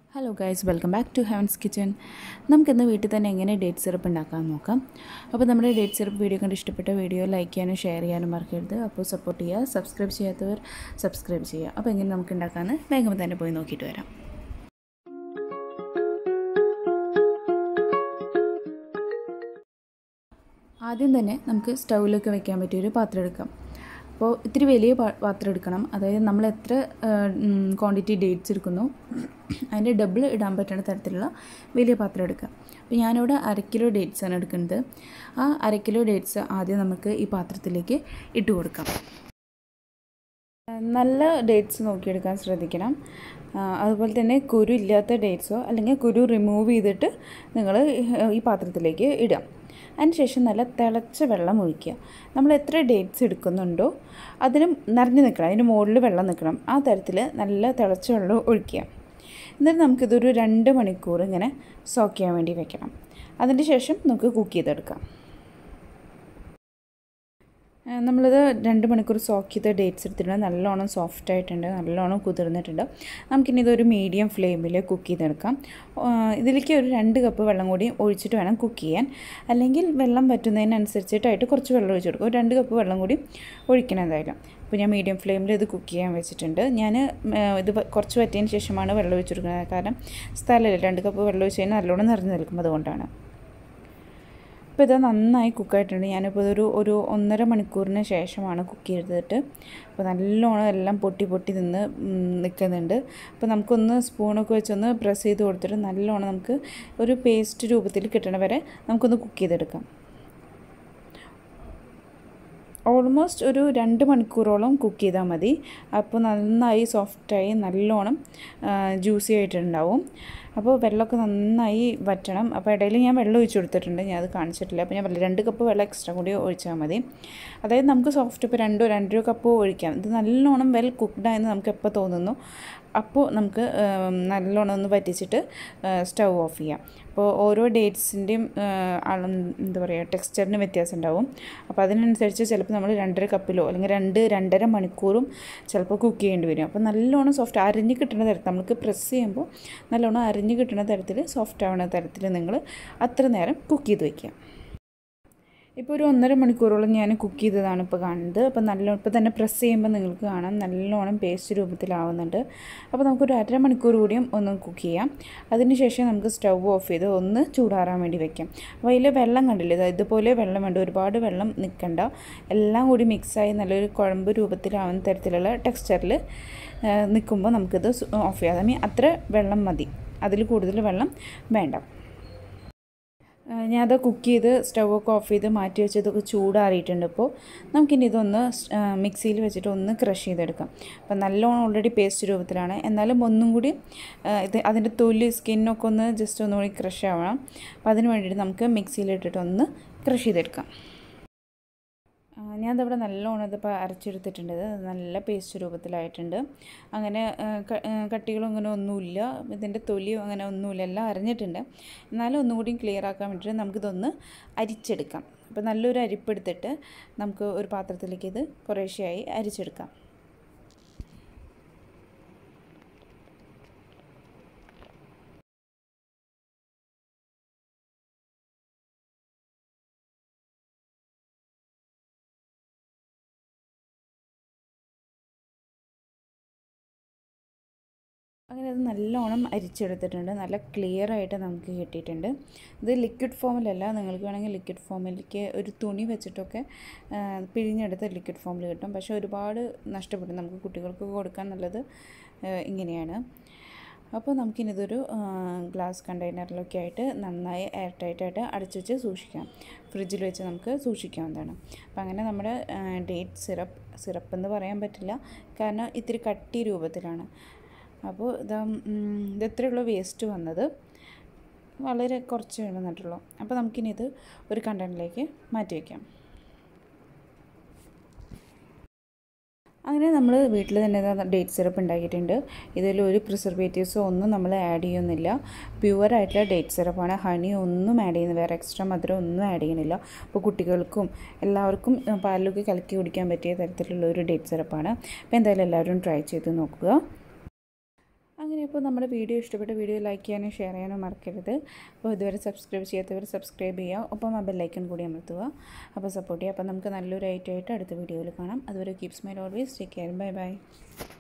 hello guys welcome back to heaven's kitchen നമുക്കിന്ന് വീട്ടിൽ തന്നെ എങ്ങനെ ഡേറ്റ് സിറപ്പ് ഉണ്ടാക്കാൻ നോക്കാം അപ്പോൾ നമ്മുടെ ഡേറ്റ് സിറപ്പ് വീഡിയോ കണ്ട് ഇഷ്ടപ്പെട്ട വീഡിയോ ലൈക്ക് ചെയ്യാനും ഷെയർ ചെയ്യാനും മറക്കരുത് അപ്പോൾ സപ്പോർട്ട് ചെയ്യുക സബ്സ്ക്രൈബ് ചെയ്യാത്തവർ സബ്സ്ക്രൈബ് ചെയ്യുക അപ്പോൾ എങ്ങനെ നമുക്ക് ഉണ്ടാക്കാമെന്ന് വേഗം തന്നെ പോയി നോക്കിയിട്ട് വരാം ആദ്യം തന്നെ നമുക്ക് സ്റ്റൗവിലൊക്കെ വെക്കാൻ പറ്റിയൊരു പാത്രം എടുക്കാം അപ്പോൾ ഇത്തിരി വലിയ പാത്രം എടുക്കണം അതായത് നമ്മൾ എത്ര ക്വാണ്ടിറ്റി ഡേറ്റ്സ് എടുക്കുന്നു അതിൻ്റെ ഡബിൾ ഇടാൻ പറ്റുന്ന തരത്തിലുള്ള വലിയ പാത്രം എടുക്കുക അപ്പോൾ ഞാനിവിടെ അര കിലോ ഡേറ്റ്സ് ആണ് എടുക്കുന്നത് ആ അര കിലോ ഡേറ്റ്സ് ആദ്യം നമുക്ക് ഈ പാത്രത്തിലേക്ക് ഇട്ട് കൊടുക്കാം നല്ല ഡേറ്റ്സ് നോക്കിയെടുക്കാൻ ശ്രദ്ധിക്കണം അതുപോലെ തന്നെ കുരു ഇല്ലാത്ത ഡേറ്റ്സോ അല്ലെങ്കിൽ കുരു റിമൂവ് ചെയ്തിട്ട് നിങ്ങൾ ഈ പാത്രത്തിലേക്ക് ഇടാം അതിനുശേഷം നല്ല തിളച്ച വെള്ളം ഒഴിക്കുക നമ്മൾ എത്ര ഡേറ്റ്സ് എടുക്കുന്നുണ്ടോ അതിന് നിറഞ്ഞു നിൽക്കണം അതിന് മുകളിൽ വെള്ളം നിൽക്കണം ആ തരത്തിൽ നല്ല തിളച്ച വെള്ളം ഒഴിക്കുക എന്നിട്ട് നമുക്കിതൊരു രണ്ട് മണിക്കൂർ ഇങ്ങനെ സോക്ക് ചെയ്യാൻ വേണ്ടി വെക്കണം അതിന് ശേഷം നമുക്ക് കുക്ക് ചെയ്തെടുക്കാം നമ്മളിത് രണ്ട് മണിക്കൂർ സോക്ക് ചെയ്ത ഡേറ്റ്സ് എടുത്തിട്ടുണ്ട് നല്ലോണം സോഫ്റ്റ് ആയിട്ടുണ്ട് നല്ലോണം കുതിർന്നിട്ടുണ്ട് നമുക്കിനി ഇതൊരു മീഡിയം ഫ്ലെയിമിൽ കുക്ക് ചെയ്തെടുക്കാം ഇതിലേക്ക് ഒരു രണ്ട് കപ്പ് വെള്ളം കൂടി ഒഴിച്ചിട്ട് വേണം കുക്ക് ചെയ്യാൻ അല്ലെങ്കിൽ വെള്ളം പറ്റുന്നതിനനുസരിച്ചിട്ടായിട്ട് കുറച്ച് വെള്ളം ഒഴിച്ച് കൊടുക്കും ഒരു രണ്ട് കപ്പ് വെള്ളം കൂടി ഒഴിക്കണം എന്തായാലും അപ്പോൾ ഞാൻ മീഡിയം ഫ്ലെയിമിൽ ഇത് കുക്ക് ചെയ്യാൻ വെച്ചിട്ടുണ്ട് ഞാൻ ഇത് കുറച്ച് പറ്റിയതിന് ശേഷമാണ് വെള്ളം ഒഴിച്ച് കൊടുക്കുന്നത് കാരണം സ്ഥലമില്ല രണ്ട് കപ്പ് വെള്ളം ഒഴിച്ച് കഴിഞ്ഞാൽ നല്ലോണം നിറഞ്ഞു നിൽക്കും അതുകൊണ്ടാണ് ഇപ്പോൾ ഇത് നന്നായി കുക്കായിട്ടുണ്ട് ഞാനിപ്പോൾ ഇതൊരു ഒരു ഒന്നര മണിക്കൂറിന് ശേഷമാണ് കുക്ക് ചെയ്തിട്ട് അപ്പോൾ നല്ലോണം എല്ലാം പൊട്ടി പൊട്ടി നിന്ന് നിൽക്കുന്നുണ്ട് അപ്പോൾ നമുക്കൊന്ന് സ്പൂണൊക്കെ വെച്ചൊന്ന് പ്രസ് ചെയ്ത് കൊടുത്തിട്ട് നല്ലോണം നമുക്ക് ഒരു പേസ്റ്റ് രൂപത്തിൽ കിട്ടണ വരെ നമുക്കൊന്ന് കുക്ക് ചെയ്തെടുക്കാം ഓൾമോസ്റ്റ് ഒരു രണ്ട് മണിക്കൂറോളം കുക്ക് ചെയ്താൽ മതി അപ്പോൾ നന്നായി സോഫ്റ്റായി നല്ലോണം ജ്യൂസി ആയിട്ടുണ്ടാവും അപ്പോൾ വെള്ളമൊക്കെ നന്നായി വറ്റണം അപ്പോൾ ഇടയിൽ ഞാൻ വെള്ളം ഒഴിച്ചു കൊടുത്തിട്ടുണ്ട് ഞാൻ അത് കാണിച്ചിട്ടില്ല അപ്പോൾ ഞാൻ രണ്ട് കപ്പ് വെള്ളം എക്സ്ട്രാ കൂടി ഒഴിച്ചാൽ മതി അതായത് നമുക്ക് സോഫ്റ്റ് ഇപ്പോൾ രണ്ടോ രണ്ടര കപ്പ് ഒഴിക്കാം ഇത് നല്ലോണം വെൽ കുക്ക്ഡായെന്ന് നമുക്ക് എപ്പോൾ തോന്നുന്നു അപ്പോൾ നമുക്ക് നല്ലോണം ഒന്ന് വറ്റിച്ചിട്ട് സ്റ്റൗ ഓഫ് ചെയ്യാം അപ്പോൾ ഓരോ ഡേറ്റ്സിൻ്റെയും എന്താ പറയുക ടെക്സ്ചറിന് വ്യത്യാസം ഉണ്ടാവും അപ്പോൾ അതിനനുസരിച്ച് ചിലപ്പോൾ നമ്മൾ രണ്ടര കപ്പിലോ അല്ലെങ്കിൽ രണ്ട് രണ്ടര മണിക്കൂറും ചിലപ്പോൾ കുക്ക് ചെയ്യേണ്ടി വരും അപ്പോൾ നല്ലോണം സോഫ്റ്റ് അരിഞ്ഞ് കിട്ടുന്ന തരത്തിൽ നമുക്ക് പ്രസ് ചെയ്യുമ്പോൾ നല്ലോണം അരിഞ്ഞ് കിട്ടുന്ന തരത്തിൽ സോഫ്റ്റ് ആവുന്ന തരത്തിൽ നിങ്ങൾ അത്ര നേരം കുക്ക് ചെയ്ത് വയ്ക്കുക ഇപ്പോൾ ഒരു ഒന്നര മണിക്കൂറോളം ഞാൻ കുക്ക് ചെയ്തതാണ് ഇപ്പോൾ കാണുന്നത് അപ്പോൾ നല്ല ഇപ്പോൾ തന്നെ പ്രസ് ചെയ്യുമ്പോൾ നിങ്ങൾക്ക് കാണാം നല്ലോണം പേസ്റ്റ് രൂപത്തിലാവുന്നുണ്ട് അപ്പോൾ നമുക്കൊരു അര മണിക്കൂർ കൂടിയും ഒന്ന് കുക്ക് ചെയ്യാം അതിനുശേഷം നമുക്ക് സ്റ്റൗ ഓഫ് ചെയ്ത് ഒന്ന് ചൂടാറാൻ വേണ്ടി വെക്കാം അപ്പോൾ അതിൽ വെള്ളം കണ്ടില്ലേ ഇതുപോലെ വെള്ളം വേണ്ട ഒരുപാട് വെള്ളം നിൽക്കണ്ട എല്ലാം കൂടി മിക്സായി നല്ലൊരു കുഴമ്പ് രൂപത്തിലാവുന്ന തരത്തിലുള്ള ടെക്സ്ചറിൽ നിൽക്കുമ്പോൾ നമുക്കിത് ഓഫ് ചെയ്യാം ഐ മീൻ അത്ര വെള്ളം മതി അതിൽ കൂടുതൽ വെള്ളം വേണ്ട ഞാനത് കുക്ക് ചെയ്ത് സ്റ്റൗവൊക്കെ ഓഫ് ചെയ്ത് മാറ്റി വെച്ചതൊക്കെ ചൂടാറിയിട്ടുണ്ട് ഇപ്പോൾ നമുക്കിനി ഇതൊന്ന് മിക്സിയിൽ വെച്ചിട്ട് ഒന്ന് ക്രഷ് ചെയ്തെടുക്കാം അപ്പം നല്ലോണം ഓൾറെഡി പേസ്റ്റ് രൂപത്തിലാണ് എന്നാലും ഒന്നും കൂടി ഇത് അതിൻ്റെ തൊലി സ്കിന്നൊക്കെ ഒന്ന് ജസ്റ്റ് ഒന്നുകൂടി ക്രഷ് ആവണം അപ്പോൾ അതിന് വേണ്ടിയിട്ട് നമുക്ക് മിക്സിയിലിട്ടിട്ട് ഒന്ന് ക്രഷ് ചെയ്തെടുക്കാം ഞാനതവിടെ നല്ലോണം ഇതിപ്പോൾ അരച്ചെടുത്തിട്ടുണ്ട് നല്ല പേസ്റ്റ് രൂപത്തിലായിട്ടുണ്ട് അങ്ങനെ കട്ടികളും അങ്ങനെ ഒന്നുമില്ല ഇതിൻ്റെ തൊലിയും അങ്ങനെ ഒന്നുമില്ല എല്ലാം അരഞ്ഞിട്ടുണ്ട് എന്നാലും ഒന്നുകൂടി ക്ലിയർ ആക്കാൻ വേണ്ടിയിട്ട് നമുക്കിതൊന്ന് അരിച്ചെടുക്കാം അപ്പോൾ നല്ലൊരു അരിപ്പെടുത്തിട്ട് നമുക്ക് ഒരു പാത്രത്തിലേക്ക് ഇത് കുറേശ്ശെയായി അരിച്ചെടുക്കാം അങ്ങനെ അത് നല്ലോണം അരിച്ചെടുത്തിട്ടുണ്ട് നല്ല ക്ലിയർ ആയിട്ട് നമുക്ക് കിട്ടിയിട്ടുണ്ട് ഇത് ലിക്വിഡ് ഫോമിലല്ല നിങ്ങൾക്ക് വേണമെങ്കിൽ ലിക്വിഡ് ഫോമിലേക്ക് ഒരു തുണി വെച്ചിട്ടൊക്കെ പിഴിഞ്ഞെടുത്ത് ലിക്വിഡ് ഫോമിൽ കിട്ടും പക്ഷേ ഒരുപാട് നഷ്ടപ്പെടും നമുക്ക് കുട്ടികൾക്ക് കൊടുക്കാൻ നല്ലത് ഇങ്ങനെയാണ് അപ്പോൾ നമുക്കിനി ഇതൊരു ഗ്ലാസ് കണ്ടെയ്നറിലൊക്കെ ആയിട്ട് നന്നായി എയർ ടൈറ്റായിട്ട് അടച്ചു വെച്ച് സൂക്ഷിക്കാം ഫ്രിഡ്ജിൽ വെച്ച് നമുക്ക് സൂക്ഷിക്കാവുന്നതാണ് അപ്പോൾ അങ്ങനെ നമ്മുടെ ഡേറ്റ് സിറപ്പ് സിറപ്പ് എന്ന് പറയാൻ പറ്റില്ല കാരണം ഇത്തിരി കട്ടി രൂപത്തിലാണ് അപ്പോൾ ഇത് ഇത് ഇത്രയുള്ള വേസ്റ്റ് വന്നത് വളരെ കുറച്ച് വന്നിട്ടുള്ളൂ അപ്പോൾ നമുക്കിനി ഇത് ഒരു കണ്ടെയ്നറിലേക്ക് മാറ്റി വയ്ക്കാം അങ്ങനെ നമ്മൾ വീട്ടിൽ തന്നെ ഡേറ്റ് സിറപ്പ് ഉണ്ടാക്കിയിട്ടുണ്ട് ഇതിൽ ഒരു പ്രിസർവേറ്റീവ്സോ ഒന്നും നമ്മൾ ആഡ് ചെയ്യുന്നില്ല പ്യുവർ ആയിട്ടുള്ള ഡേറ്റ് സിറപ്പാണ് ഹണി ഒന്നും ആഡ് ചെയ്യുന്നില്ല വേറെ എക്സ്ട്രാ മധുരം ഒന്നും ആഡ് ചെയ്യുന്നില്ല അപ്പോൾ കുട്ടികൾക്കും എല്ലാവർക്കും പാലിലൊക്കെ കലക്കി കുടിക്കാൻ പറ്റിയ തരത്തിലുള്ള ഒരു ഡേറ്റ് സിറപ്പാണ് അപ്പോൾ എന്തായാലും എല്ലാവരും ട്രൈ ചെയ്ത് നോക്കുക അങ്ങനെ ഇപ്പോൾ നമ്മുടെ വീഡിയോ ഇഷ്ടപ്പെട്ട വീഡിയോ ലൈക്ക് ചെയ്യാനും ഷെയർ ചെയ്യാനും മറക്കരുത് അപ്പോൾ ഇതുവരെ സബ്സ്ക്രൈബ് ചെയ്യാത്തവർ സബ്സ്ക്രൈബ് ചെയ്യുക ഒപ്പം ആ ബെല്ലൈക്കൺ കൂടി അമർത്തുക അപ്പോൾ സപ്പോർട്ട് ചെയ്യുക അപ്പോൾ നമുക്ക് നല്ലൊരു ഐറ്റമായിട്ട് അടുത്ത വീഡിയോയിൽ കാണാം അതുവരെ keep smile always take care bye by